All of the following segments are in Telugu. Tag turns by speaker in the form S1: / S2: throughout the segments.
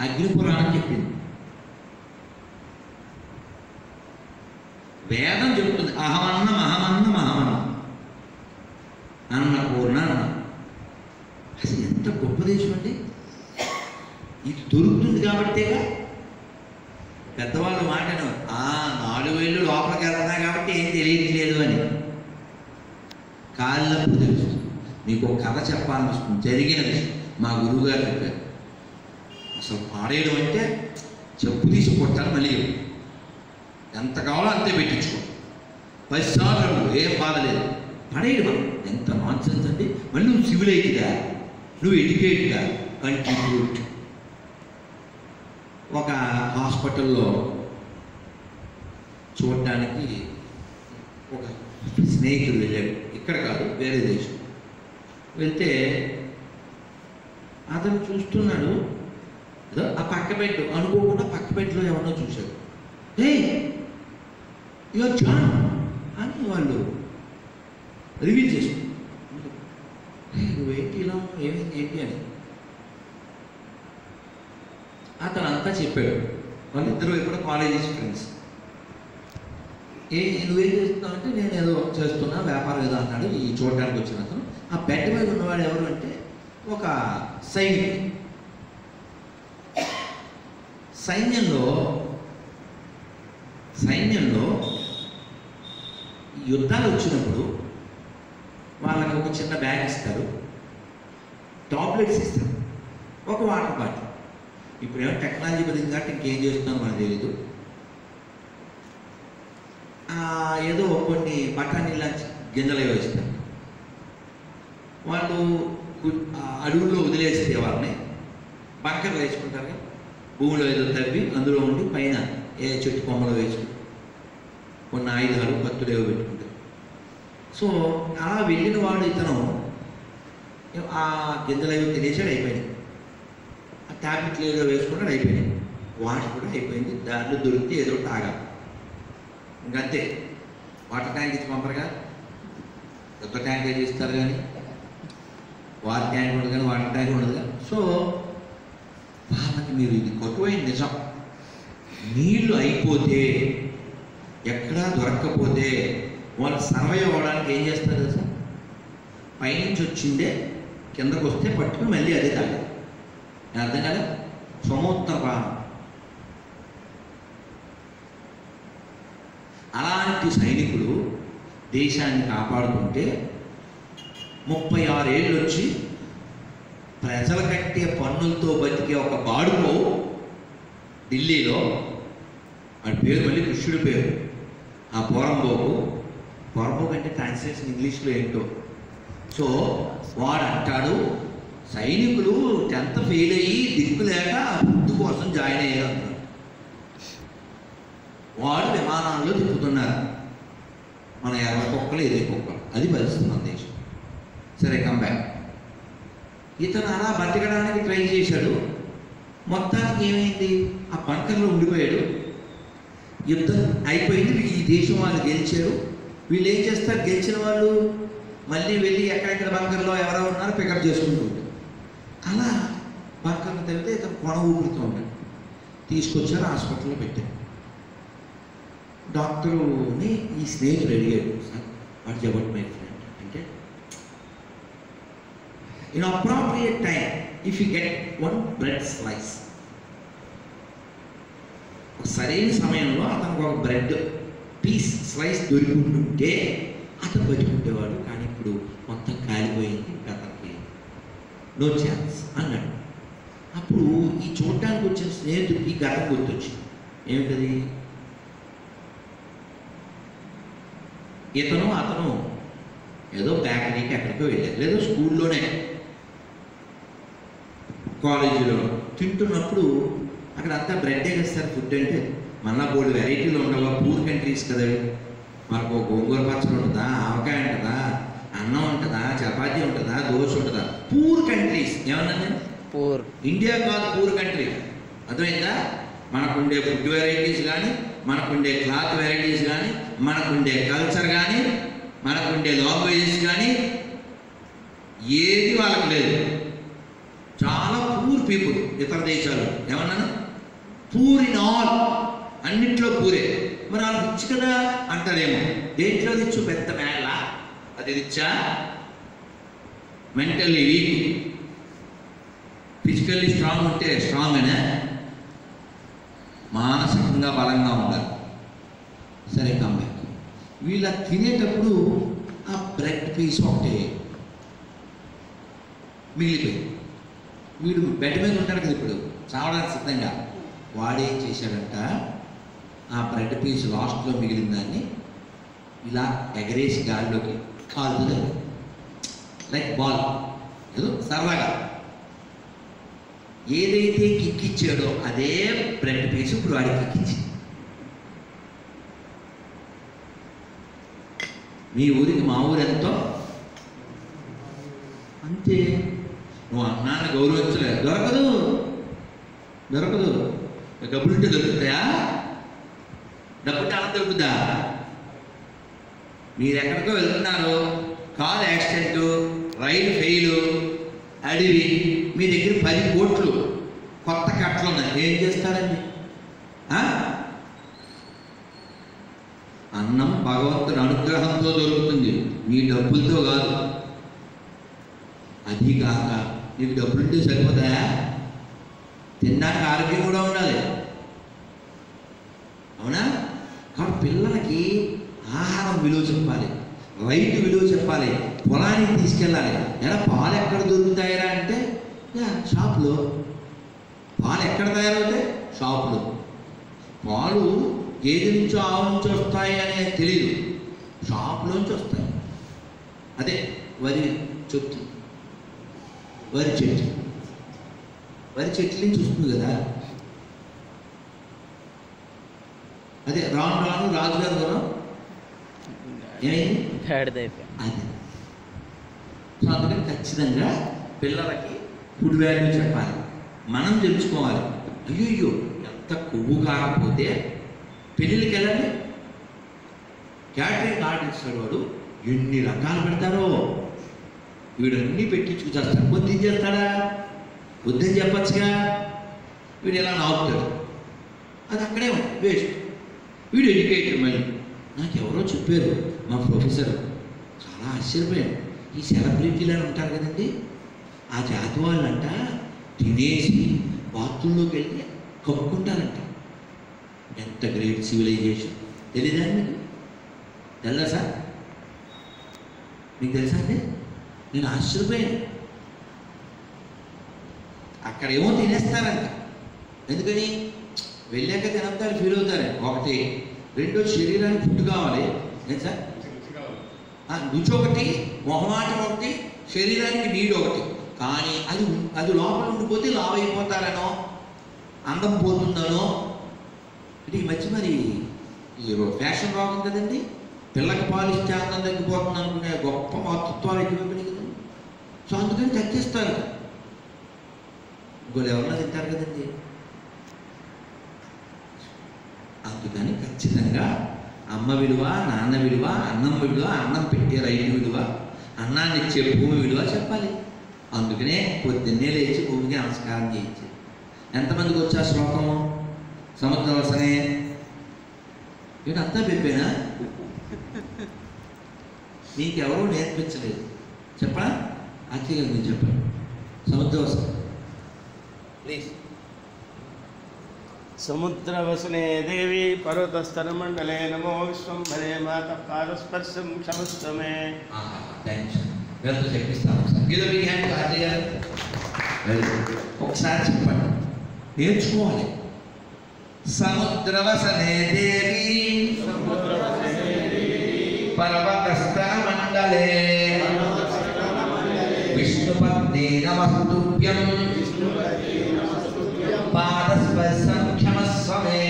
S1: అగ్ని పురాణం చెప్పింది వేదం చెప్తుంది అహమన్నం అహమన్నం అహమన్నం అన్నపూర్ణ అన్న అసలు ఎంత గొప్ప దేశం అండి ఇది దొరుకుతుంది కాబట్టేగా పెద్దవాళ్ళు మాటను ఆ నాలుగు వేళ్ళు లోపలికి వెళ్తున్నా కాబట్టి ఏం తెలియట్లేదు అని కాళ్ళప్పుడు తెలుసు మీకు ఒక కథ చెప్పాలనిపిస్తుంది జరిగినది మా గురువు గారు చెప్పారు అసలు పాడేయడం అంటే చెప్పు తీసి కొట్టాలి మళ్ళీ చెప్పు. ఎంత కావాలో అంతే పెట్టించుకో పది సార్లు అడుగు, ఏం బాధ లేదు పడేయడం ఎంత నాన్సెన్స్ అండి మళ్ళీ నువ్వు సివిలైట్గా నువ్వు ఎడ్యుకేట్గా కంట్రిబ్యూట్ ఒక హాస్పిటల్లో చూడడానికి ఒక స్నేహితుడు వెళ్ళాడు ఇక్కడ కాదు వేరే దేశం వెళ్తే అతను చూస్తున్నాడు ఏదో ఆ పక్క బెడ్ అనుకోకుండా పక్క బెడ్లో ఎవరినో చూశాడు ఏ యువర్ జాన్ అని వాళ్ళు రివీల్ చేసుకున్నారు "ఏ, నువ్వేంటి ఇలా ఉన్నావు? ఏమైంది ఏంటి అని అతను అంతా చెప్పాడు వాళ్ళిద్దరూ కూడా కాలేజీ ఫ్రెండ్స్ ఏ నువ్వేం చేస్తున్నావు అంటే నేను ఏదో చేస్తున్నా వ్యాపారం ఏదో అన్నాడు ఈ చూడడానికి వచ్చిన అతను ఆ బెడ్ మీద ఉన్నవాడు ఎవరు అంటే ఒక సైనికుడు సైన్యంలో సైన్యంలో యుద్ధాలు వచ్చినప్పుడు వాళ్ళకి ఒక చిన్న బ్యాగ్ ఇస్తారు టాబ్లెట్స్ ఇస్తారు ఒక వాటర్ బాటిల్ ఇప్పుడు ఏమో టెక్నాలజీ పెరిగింది కాబట్టి ఇంకేం చేస్తున్నారో మనకు తెలియదు ఆ, ఏదో కొన్ని బఠానీల గింజలు ఏవో ఇస్తారు వాళ్ళు గు- ఆ అడవుల్లో వదిలేస్తే వాళ్ళని బంకర్లు వేసుకుంటారు కదా భూమిలో ఏదో తవ్వి అందులో ఉండి పైన ఏ చెట్టు కొమ్మలు వేసుకుంటారు కొన్ని ఆయుధాలు కత్తులు ఏవో పెట్టుకుంటారు సో అలా వెళ్ళిన వాడు ఇతను ఆ గింజలు ఏవో తినేసాడు అయిపోయినాయి ఆ ట్యాబ్లెట్లు ఏదో వేసుకున్నాడు అయిపోయినాయి వాటర్ కూడా అయిపోయింది దాంట్లో దొరికితే ఏదో ఒకటి తాగాలి ఇంకంతే వాటర్ ట్యాంక్ ఇచ్చి పంపరుగా పెద్ద ట్యాంక్ ఏది ఇస్తారు కానీ వాటర్ ట్యాంక్ ఉండదు కానీ వాటర్ ట్యాంక్ ఉండదుగా సో వాళ్ళకి మీరు ఇది కొట్టువైన నిజం నీళ్లు అయిపోతే ఎక్కడా దొరక్కపోతే వాళ్ళు సర్వైవ్ అవ్వడానికి ఏం చేస్తారు తెలుసా పైనుంచి వచ్చిందే కిందకు వస్తే పట్టుకుని మళ్ళీ అదే తాగాలి నేను అర్థం కదా సముద్ర ప్రాణం అలాంటి సైనికులు దేశాన్ని కాపాడుతుంటే ముప్పై ఆరేళ్ళు వచ్చి ప్రజల కట్టే పన్నులతో బతికే ఒక బాడుకో ఢిల్లీలో వాడి పేరు మళ్ళీ కృష్ణుడి పేరు ఆ పోరంబోకు పోరంబోకు అంటే ట్రాన్స్లేషన్ ఇంగ్లీష్లో ఏంటో సో వాడు అంటాడు సైనికులు టెన్త్ ఫెయిల్ అయ్యి దిక్కు లేక ఫుడ్ కోసం జాయిన్ అయ్యారు అంటున్నాడు వాడు విమానాల్లో తిప్పుతున్నారు మన ఎర్ర కుక్కలు ఎదే కుక్కలు అది పరిస్థితి మన దేశం సరే కంబ్యాక్ ఇతను అలా బతకడానికి ట్రై చేశాడు మొత్తానికి ఏమైంది ఆ బంకర్లో ఉండిపోయాడు యుద్ధం అయిపోయింది ఈ దేశం వాళ్ళు గెలిచారు వీళ్ళు ఏం చేస్తారు గెలిచిన వాళ్ళు మళ్ళీ వెళ్ళి ఎక్కడెక్కడ బంకర్లో ఎవరెవరు ఉన్నారో పికప్ చేసుకుంటూ ఉంటారు అలా బంకర్లో తెలితే ఇతను కొన ఊపిరితో ఉన్నాడు తీసుకొచ్చారు హాస్పిటల్లో పెట్టారు డాక్టరుని ఈ స్నేహితుడు అడిగాడు sir what about my friend అంటే in appropriate time if you get one bread slice సరైన సమయంలో అతనికి ఒక బ్రెడ్ పీస్ స్లైస్ దొరికింటుంటే అతను బతికుంటేవాడు కానీ ఇప్పుడు మొత్తం కాలిపోయింది ఇంకా అతనికి నో ఛాన్స్ అన్నాడు అప్పుడు ఈ చూడడానికి వచ్చిన స్నేహితుడికి గతం గుర్తొచ్చింది ఏమిటది ఇతను అతను ఏదో బేకరీకి ఎక్కడికో వెళ్ళారు లేదో స్కూల్లోనే కాలేజీలో తింటున్నప్పుడు అక్కడ అంతా బ్రెడ్ వేస్తారు ఫుడ్ అంటే మళ్ళా బోర్డు వెరైటీలు ఉండవు పూర్ కంట్రీస్ కదా అవి. మనకు గోంగూర పచ్చడి ఉంటుందా ఆవకాయ ఉంటుందా అన్నం ఉంటుందా చపాతీ ఉంటుందా దోశ ఉంటుందా పూర్ కంట్రీస్ ఏమన్నా నేను
S2: పూర్
S1: ఇండియా కాదు పూర్ కంట్రీ అర్థమైందా మనకుండే ఫుడ్ వెరైటీస్ కానీ మనకుండే క్లాత్ వెరైటీస్ కానీ మనకుండే కల్చర్ కానీ మనకుండే లాంగ్వేజెస్ కానీ ఏది వాళ్ళకి లేదు చాలా పూర్ పీపుల్ ఇతర దేశాలు ఏమన్నాను పూర్ ఇన్ ఆల్ అన్నిట్లో పూరే మరి వాళ్ళు రిచ్ కదా అంటారేమో దేంట్లో రిచ్ పెద్ద మేళ అది రిచ్చా మెంటల్లీ వీక్ ఫిజికల్లీ స్ట్రాంగ్ ఉంటే స్ట్రాంగ్ అనే మానసికంగా బలంగా ఉండాలి సరే కమ్బ్యాక్ వీళ్ళ తినేటప్పుడు ఆ బ్రెడ్ పీస్ ఒకటే మిగిలిపోయింది వీడు బెడ్ మీద ఉంటాడు కదా ఇప్పుడు చావడానికి సిద్ధంగా వాడేం చేశాడంట ఆ బ్రెడ్ పీస్ లాస్ట్లో మిగిలిన దాన్ని ఇలా ఎగరేసి గాలిలోకి కాలుతుంది లైక్ బాల్ ఏదో సరదాగా ఏదైతే కిక్కిచ్చాడో అదే బ్రెడ్ పీస్ ఇప్పుడు వాడికి కిక్కిచ్చి మీ ఊరికి మా ఊరు ఎంతో అంతే నువ్వు అన్నాన్ని గౌరవించలేదు దొరకదు దొరకదు డబ్బులుంటే దొరుకుతాయా డబ్బుంటే అలా దొరుకుతుందా మీరు ఎక్కడికో వెళ్తున్నారు కారు యాక్సిడెంట్ రైలు ఫెయిలు అడివి మీ దగ్గర పది కోట్లు కొత్త కట్టలు ఉన్నాయి ఏం చేస్తారండి ఆ? అన్నం భగవంతుడి అనుగ్రహంతో దొరుకుతుంది మీ డబ్బులతో కాదు అది కాక నీకు డబ్బులుంటే సరిపోతాయా తినడానికి ఆరోగ్యం కూడా ఉండాలి అవునా కాబట్టి పిల్లలకి ఆహారం విలువ చెప్పాలి రైతు విలువ చెప్పాలి పొలానికి తీసుకెళ్ళాలి ఎలా పాలు ఎక్కడ దొరుకుతాయరా అంటే యా షాప్లో పాలు ఎక్కడ తయారవుతాయి షాపులో పాలు గేదె నుంచో ఆవు నుంచి వస్తాయి అనేది తెలియదు షాప్లోంచి వస్తాయి అదే వరి చెట్టు వరి చెట్టు వరి చెట్ల నుంచి వస్తుంది కదా అదే రాను రాను రాజుగారు కూడా ఏమైంది
S2: గాడిదైపోయా
S1: అది సో అందుకని ఖచ్చితంగా పిల్లలకి ఫుడ్ వాల్యూ చెప్పాలి మనం తెలుసుకోవాలి అయ్యో ఎంత కొవ్వు కాకపోతే పెళ్ళిళ్ళకి వెళ్ళండి క్యాటరింగ్ ఆర్డర్ ఇస్తాడు వాడు ఎన్ని రకాలు పెడతారో వీడు అన్నీ పెట్టించుకు చేస్తాడు వద్దు చేస్తాడా వద్దని చెప్పచ్చుగా వీడు ఎలా నాకుతాడు అది అక్కడే ఉంది వేస్ట్ వీడు ఎడ్యుకేటెడ్ మళ్ళీ నాకు ఎవరో చెప్పారు మా ప్రొఫెసర్ చాలా ఆశ్చర్యపోయాను ఈ సెలబ్రిటీలు అని ఉంటారు కదండి ఆ జాతి వాళ్ళంట తినేసి బాత్రూంలోకి వెళ్ళి కప్పుకుంటారంట ఎంత గ్రేట్ సివిలైజేషన్ తెలీదా మీకు తెల్లా సార్ మీకు తెలుసా అండి నేను ఆశ్చర్యపోయాను అక్కడ ఏమో తినేస్తారంట ఎందుకని వెళ్ళాక తినంతారు ఫీల్ అవుతారు ఒకటి రెండో శరీరానికి ఫుడ్ కావాలి ఏం సార్ ఆ, రుచి ఒకటి మొహమాటం ఒకటి శరీరానికి నీడు ఒకటి కానీ అది ఉం- అది లోపల ఉండిపోతే లావ్ అయిపోతారనో అందం పోతుందనో అంటే ఈ మధ్య మరి ఈ రో- ఫ్యాషన్ రోగం కదండి పిల్లకి పాలు ఇస్తే అందం తగ్గిపోతుంది అనుకునే గొప్ప మాతృత్వాలు ఎక్కువైపోయినాయి కదండి సో అందుకని తగ్గిస్తారు ఇంకోళ్ళు ఎవరన్నా తింటారు కదండి అందుకని ఖచ్చితంగా అమ్మ విలువ నాన్న విలువ అన్నం విలువ అన్నం పెట్టే రైతు విలువ అన్నాన్ని ఇచ్చే భూమి విలువ చెప్పాలి అందుకనే పొద్దున్నే లేచి భూమికి నమస్కారం చేయించారు ఎంతమందికి వచ్చా శ్లోకము సముద్ర వసనే వీడంతా చెప్పేనా నీకెవరూ నేర్పించలేదు చెప్పా ఆశ్చర్యం నేను చెప్పండి సముద్ర వసన ప్లీజ్
S2: సముద్రవసనే దేవి పర్వతస్థరమండలే నమో విశ్వంభరే మాత పాదస్పర్శం క్షమస్తమే
S1: థ్యాంక్స్ వీళ్ళతో చెప్పిస్తాను ఒకసారి ఏదో మీ హ్యాండ్ కాదు చేయాలి Very good. ఒకసారి చెప్పండి నేర్చుకోవాలి సముద్రవసనే దేవి పర్వతస్థల మండలే విష్ణుపత్ని నమస్తుభ్యం పాదస్పర్శం క్షమస్వమే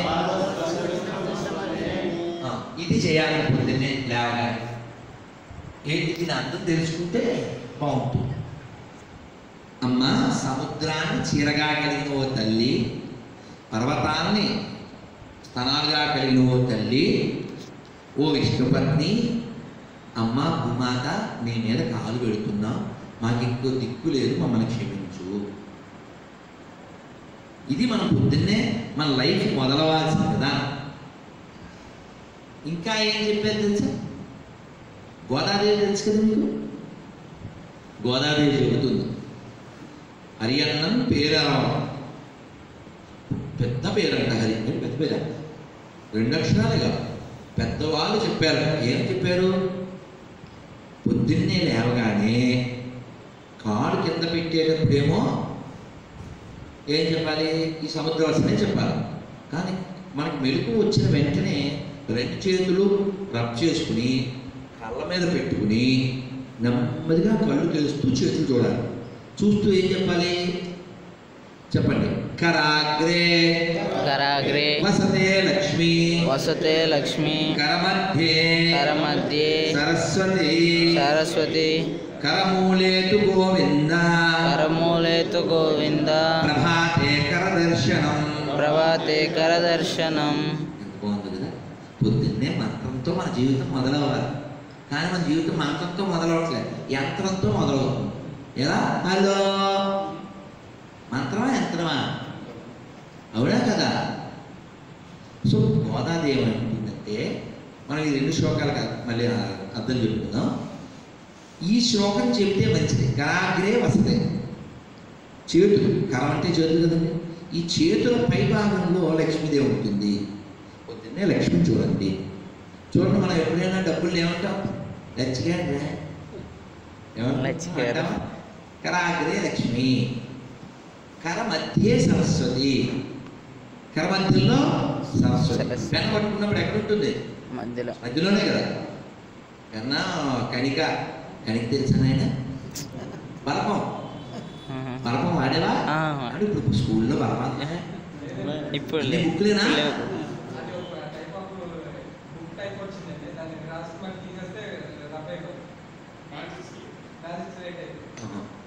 S1: ఆ, ఇది చేయాలి పొద్దున్నే లేవగానే ఏంటి దీని అర్థం తెలుసుకుంటే బాగుంటుంది అమ్మ సముద్రాన్ని చీరగా కలిగిన ఓ తల్లి పర్వతాన్ని స్తనాలుగా కలిగిన ఓ తల్లి ఓ విష్ణుపత్ని అమ్మ భూమాత నీ మీద కాలు పెడుతున్నాం మాకు ఇంకో దిక్కు లేదు మమ్మల్ని క్షమించు ఇది మనం పొద్దున్నే మన లైఫ్ మొదలవాల్సిన విధానం ఇంకా ఏం చెప్పారు తెలుసా గోదాదేవి తెలుసు కదా మీకు గోదాదేవి చెబుతుంది హరియన్నన్ పేరరావడం పెద్ద పేరంట హరి అంటే పెద్ద పేర రెండు అక్షరాలుగా పెద్దవాళ్ళు చెప్పారు ఏం చెప్పారు పొద్దున్నే లేవగానే కాడు కింద పెట్టేటప్పుడేమో ఏం చెప్పాలి ఈ సముద్రవసనే చెప్పాలి కానీ మనకి మెలకు వచ్చిన వెంటనే రెండు చేతులు రబ్ చేసుకుని కళ్ళ మీద పెట్టుకుని నెమ్మదిగా కళ్ళు తెలుస్తూ చేతులు చూడాలి చూస్తూ ఏం చెప్పాలి చెప్పండి కరాగ్రే
S3: कराग्रे
S1: వసతే లక్ష్మి
S3: वसते लक्ष्मी
S1: కరమధ్యే
S3: करमध्ये
S1: సరస్వతి
S3: सरस्वती
S1: కరమూలే తు గోవింద
S3: करमूले तु गोविन्द
S1: ప్రభాతే కరదర్శనం
S3: प्रभाते करदर्शनम्
S1: ఎంత బాగుంది కదా పొద్దున్నే మంత్రంతో మన జీవితం మొదలవ్వాలి కానీ మన జీవితం మంత్రంతో మొదలవట్లేదు యంత్రంతో మొదలవుతుంది ఎలా హలో మంత్రమా యంత్రమా అవునా కదా సో గోదాదేవి ఏమంటుందంటే మనం ఈ రెండు శ్లోకాలు కాదు మళ్ళీ ఆ అర్థం చెప్పుకుందాం ఈ శ్లోకం చెబితే మంచిది కరాగ్రే వస్తే చేతులు కరం అంటే చేతులు కదండి ఈ చేతుల పై భాగంలో లక్ష్మీదేవి ఉంటుంది పొద్దున్నే లక్ష్మి చూడండి చూడండి మనం ఎప్పుడైనా డబ్బులు ఏమంటాం లచ్చిగా
S3: లచ్చిగా.
S1: కరాగ్రే లక్ష్మి కర మధ్యే సరస్వతి కర మధ్యలో సరస్వతి
S3: సరస్వతి.
S1: పెన్ పట్టుకున్నప్పుడు ఎక్కడ ఉంటుంది
S3: మధ్యలో
S1: మధ్యలోనే కదా కన్నా కణిక కణిక తెలుసా నాయన బలపం
S3: ఆహా.
S1: బలపం వాడేవా
S3: ఆ.
S1: అంటే ఇప్పుడు స్కూల్లో బలపం
S3: ఇప్పుడు
S1: అన్ని
S3: లేదు.
S1: బుక్లేనా?
S3: లేవు.
S4: అది ఒక టైప్ ఆఫ్ బుక్ టైప్ వచ్చిందండి దాన్ని రాసి మనకి తీసేస్తే రఫ్ అయిపోతుంది మ్యాజిక్ స్లేట్ అయిపోతుంది
S1: ఆహా.